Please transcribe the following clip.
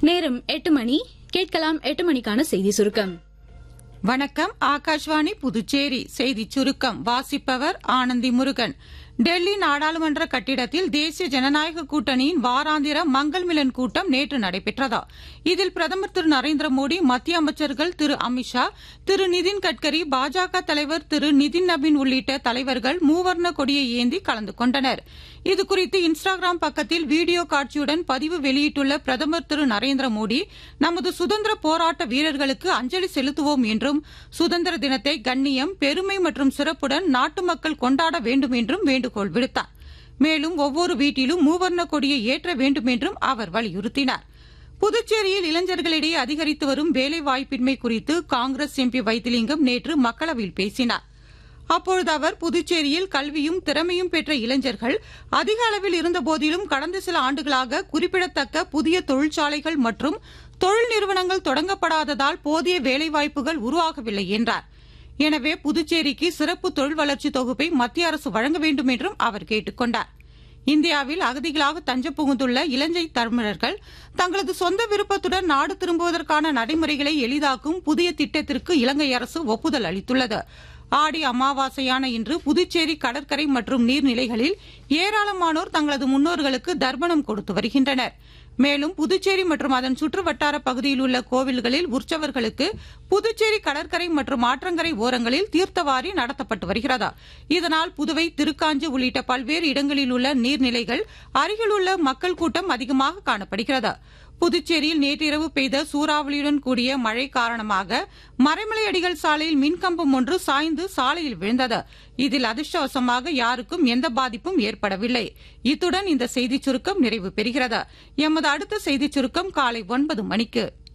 நேரம் எட்டு மணி கேட்கலாம் எட்டு மணிக்கான செய்தி சுருக்கம் வணக்கம் ஆகாஷ்வாணி புதுச்சேரி செய்திச் சுருக்கம் வாசிப்பவர் ஆனந்தி முருகன் டெல்லி நாடாளுமன்ற கட்டிடத்தில் தேசிய ஜனநாயக கூட்டணியின் வாராந்திர மங்கள் மிலன் கூட்டம் நேற்று நடைபெற்றதா இதில் பிரதமர் திரு நரேந்திர மோடி மத்திய அமைச்சர்கள் திரு அமித்ஷா திரு நிதின் கட்கரி பாஜக தலைவர் திரு நிதின் நபின் உள்ளிட்ட தலைவர்கள் மூவர்ண கொடியை ஏந்தி கலந்து கொண்டனர் இதுகுறித்து இன்ஸ்டாகிராம் பக்கத்தில் வீடியோ காட்சியுடன் பதிவு வெளியிட்டுள்ள பிரதமர் திரு நரேந்திர மோடி நமது சுதந்திர போராட்ட வீரர்களுக்கு அஞ்சலி செலுத்துவோம் என்றும் சுதந்திர தினத்தை கண்ணியம் பெருமை மற்றும் சிறப்புடன் நாட்டு மக்கள் கொண்டாட வேண்டும் என்றும் வேண்டுகோள் விடுத்தார் மேலும் ஒவ்வொரு வீட்டிலும் மூவர்ண கொடியை ஏற்ற வேண்டும் என்றும் அவர் வலியுறுத்தினார் புதுச்சேரியில் இளைஞர்களிடையே அதிகரித்து வரும் வேலைவாய்ப்பின்மை குறித்து காங்கிரஸ் எம்பி வைத்திலிங்கம் நேற்று மக்களவையில் பேசினார் அப்பொழுது அவர் புதுச்சேரியில் கல்வியும் திறமையும் பெற்ற இளைஞர்கள் அதிக அளவில் இருந்தபோதிலும் கடந்த சில ஆண்டுகளாக குறிப்பிடத்தக்க புதிய தொழிற்சாலைகள் மற்றும் தொழில் நிறுவனங்கள் தொடங்கப்படாததால் போதிய வேலைவாய்ப்புகள் உருவாகவில்லை என்றார் எனவே புதுச்சேரிக்கு சிறப்பு தொழில் வளர்ச்சி தொகுப்பை மத்திய அரசு வழங்க வேண்டும் என்றும் அவர் கேட்டுக் கொண்டார் இந்தியாவில் அகதிகளாக தஞ்சம் புகுந்துள்ள இலங்கை தமிழர்கள் தங்களது சொந்த விருப்பத்துடன் நாடு திரும்புவதற்கான நடைமுறைகளை எளிதாக்கும் புதிய திட்டத்திற்கு இலங்கை அரசு ஒப்புதல் அளித்துள்ளது ஆடி அமாவாசையான இன்று புதுச்சேரி கடற்கரை மற்றும் நீர்நிலைகளில் ஏராளமானோர் தங்களது முன்னோர்களுக்கு தர்ப்பணம் கொடுத்து வருகின்றனர் மேலும் புதுச்சேரி மற்றும் அதன் சுற்றுவட்டார பகுதியில் உள்ள கோவில்களில் உற்சவர்களுக்கு புதுச்சேரி கடற்கரை மற்றும் ஆற்றங்கரை ஓரங்களில் தீர்த்தவாரி நடத்தப்பட்டு வருகிறதா இதனால் புதுவை திருக்காஞ்சி உள்ளிட்ட பல்வேறு இடங்களில் உள்ள நீர்நிலைகள் அருகிலுள்ள மக்கள் கூட்டம் அதிகமாக காணப்படுகிறது புதுச்சேரியில் நேற்றிரவு பெய்த சூறாவளியுடன் கூடிய மழை காரணமாக மறைமலை அடிகள் சாலையில் மின்கம்பம் ஒன்று சாய்ந்து சாலையில் விழுந்தது இதில் அதிர்ஷ்டவசமாக யாருக்கும் எந்த பாதிப்பும் ஏற்படவில்லை இத்துடன் இந்த செய்திச் சுருக்கம் நிறைவு பெறுகிறது எமது அடுத்த செய்திச் சுருக்கம் காலை ஒன்பது மணிக்கு